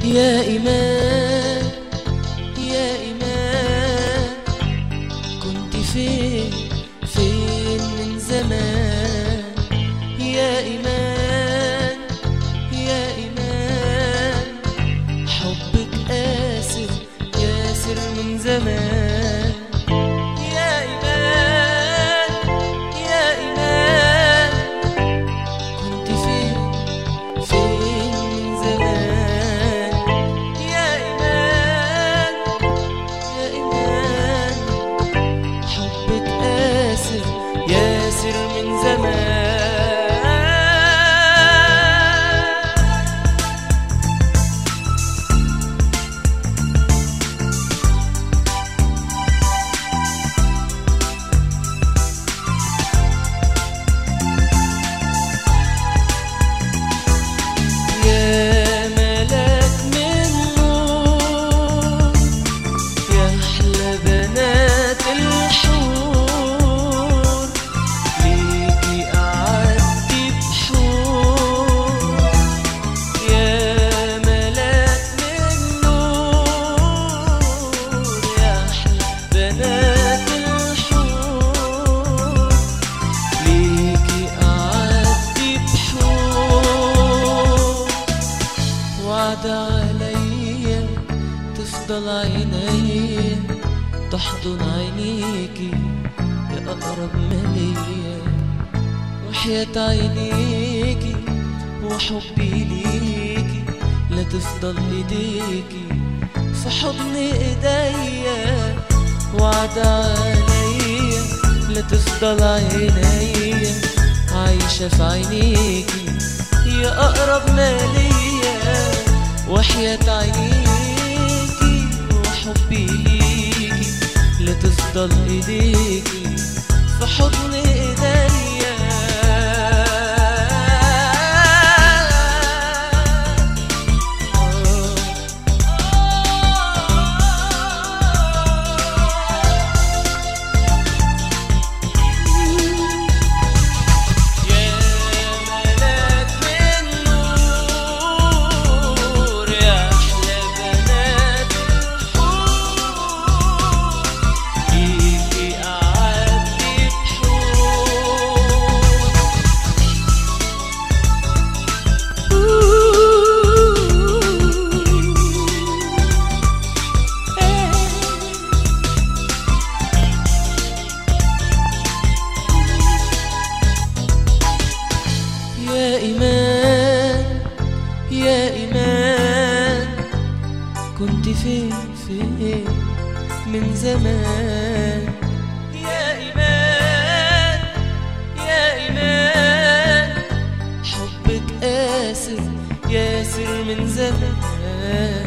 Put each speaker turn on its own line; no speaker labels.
يا إيمان يا إيمان كنت فين فين من زمان يا إيمان يا إيمان حبك قاسر ياسر من زمان يا إيمان يا إيمان كنت فين فين من زمان يا إيمان يا إيمان حبك قاسر ياسر من زمان يا ملاك من نور يا أحلى بنات الحور ليكي أعدي بحور يا ملاك من نور يا أحلى بنات الحور ليكي أعدي بحور وعد عليا تفضل عينيا تحضن عينيكي يا أقرب ما ليا وحياة عينيكي وحبي ليكي لا تفضل ايديكي في حضن ايديا وعد عليا لا تفضل عينيا عايشة في عينيكي يا أقرب ما ليا وحياة عينيكي وحبي ليكي لا تفضل ايديكي في حضن ايديا يا ملاك من نور يا أحلى بنات الحور ليكي أعدي بحور يا إيمان يا إيمان كنت فين فين من زمان يا إيمان يا إيمان حبك قاسر ياسر من زمان